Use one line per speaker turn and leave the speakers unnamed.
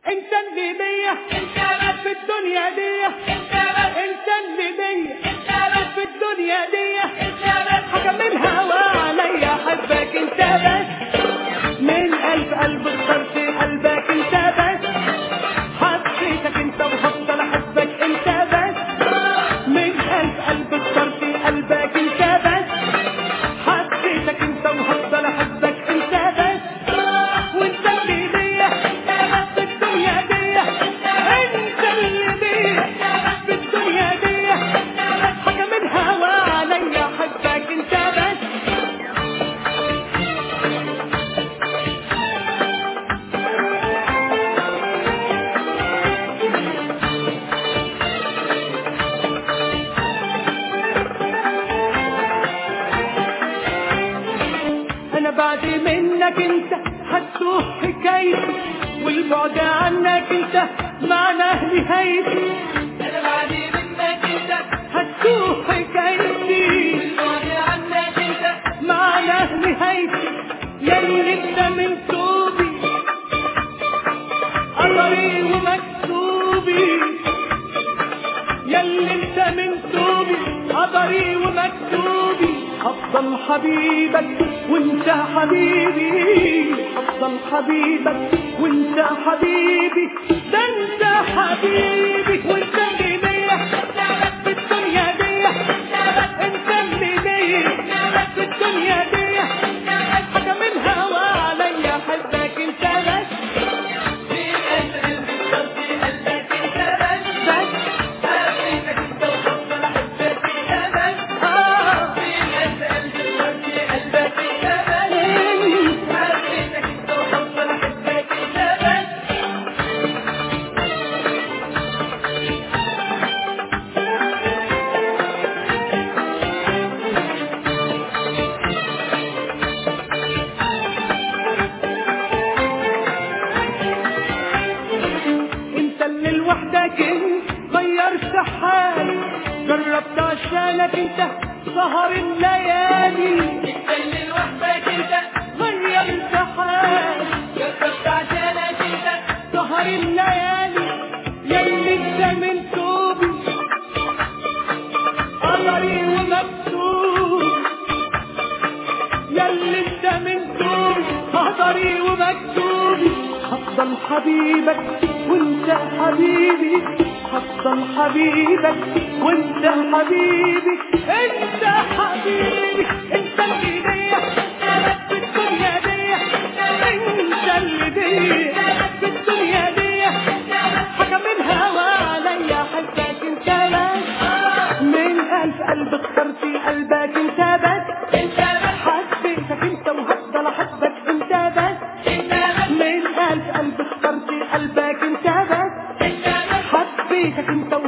انت اللي بيا في الدنيا دي انت اللي بيا في الدنيا دي حكم الهوى عليا حبك انت بس من قلب قلب اخترت قلبك انت بس حبيتك انت وهفضل احبك انت بس من قلب قلب اخترت قلبك انت بس حبيتك انت وهفضل احبك انت بس وانت اللي ليا في الدنيا دي انت اللي ليا في الدنيا دي حكم الهوى عليا حبك انت بس انا بعد منك انت هتوه حكايتي والبعد عنك انت معناه نهايتي
انا بعد منك انت
هتوه حكايتي
بعد عنك انت
معناه نهايتي ياللي انت من توبي قدري ومكتوبي ياللي انت من توبي قدري ومكتوبي هفضل حبيبك وانت حبيبي هفضل حبيبك وانت حبيبي ده انت حبيبي وانت اللي ليا في الدنيا دي انت اللي ليا في الدنيا دي حاجة من هوا عليا حبك انت بس
في قلب قلبي قلبك انت بس
بس
حبيتك انت وحصل احبك انت بس
آه
في قلب قلبي قلبك انت بس حبيتك انت وحصل احبك انت بس
انت اللي لوحدك انت غيرت حالي جربت عشانك انت سهر الليالي
انت اللي لوحدك انت
غيرت حالي
جربت عشانك انت
سهر الليالي ياللي انت من توبي قدري ومكتوب ياللي انت من توبي قدري ومكتوبي هفضل حبيبك وانت حبيبي هفضل حبيبك وانت حبيبي انت حبيبي انت اللي ليا في الدنيا دي انت اللي ليا في الدنيا دي حاجة من هوا عليا حبك انت بس من قلب قلب اخترت قلبك انت بس
انت بس
حبيتك انت وهفضل احبك انت بس
انت بس
من قلب قلب اخترت قلبك انت بس
انت بس
حبيتك انت